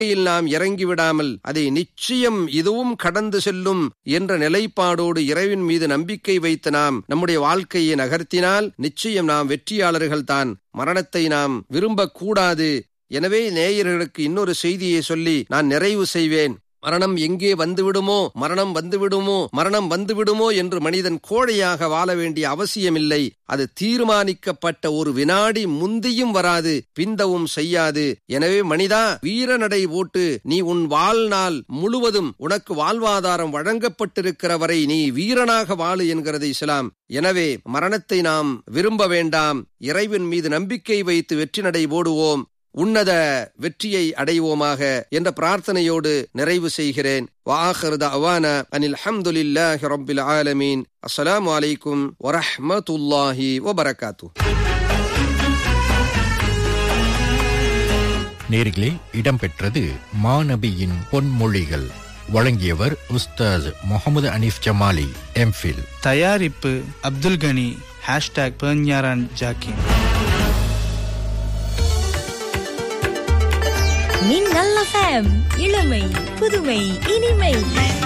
வாழ்க்கையில் நாம் இறங்கிவிடாமல் அதை நிச்சயம் இதுவும் கடந்து செல்லும் என்ற நிலைப்பாடோடு இறைவின் மீது நம்பிக்கை வைத்து நாம் நம்முடைய வாழ்க்கையை நகர்த்தினால் நிச்சயம் நாம் வெற்றியாளர்கள் தான் மரணத்தை நாம் விரும்பக்கூடாது எனவே நேயர்களுக்கு இன்னொரு செய்தியை சொல்லி நான் நிறைவு செய்வேன் மரணம் எங்கே வந்துவிடுமோ மரணம் வந்துவிடுமோ மரணம் வந்துவிடுமோ என்று மனிதன் கோழையாக வாழ வேண்டிய அவசியமில்லை அது தீர்மானிக்கப்பட்ட ஒரு வினாடி முந்தியும் வராது பிந்தவும் செய்யாது எனவே மனிதா வீரநடை போட்டு நீ உன் வாழ்நாள் முழுவதும் உனக்கு வாழ்வாதாரம் வழங்கப்பட்டிருக்கிற வரை நீ வீரனாக வாழு என்கிறது இஸ்லாம் எனவே மரணத்தை நாம் விரும்ப வேண்டாம் இறைவன் மீது நம்பிக்கை வைத்து வெற்றி நடை போடுவோம் உன்னத வெற்றியை அடைவோமாக என்ற பிரார்த்தனையோடு நிறைவு செய்கிறேன் வாஹர்த அவான அனில் ஹம்துலில்லாஹி ரப்பில் ஆலமீன் அஸ்ஸலாமு அலைக்கும் வரஹ்மத்துல்லாஹி வபரகாத்து நேர்களே இடம்பெற்றது மாநபியின் பொன்மொழிகள் வழங்கியவர் உஸ்தாஸ் முகமது அனீஃப் ஜமாலி எம்ஃபில் தயாரிப்பு அப்துல் கனி ஹேஷ்டாக் பெர்ஞாரான் ஜாக்கின் மின்னல் எஃப்எம் இளமை புதுமை இனிமை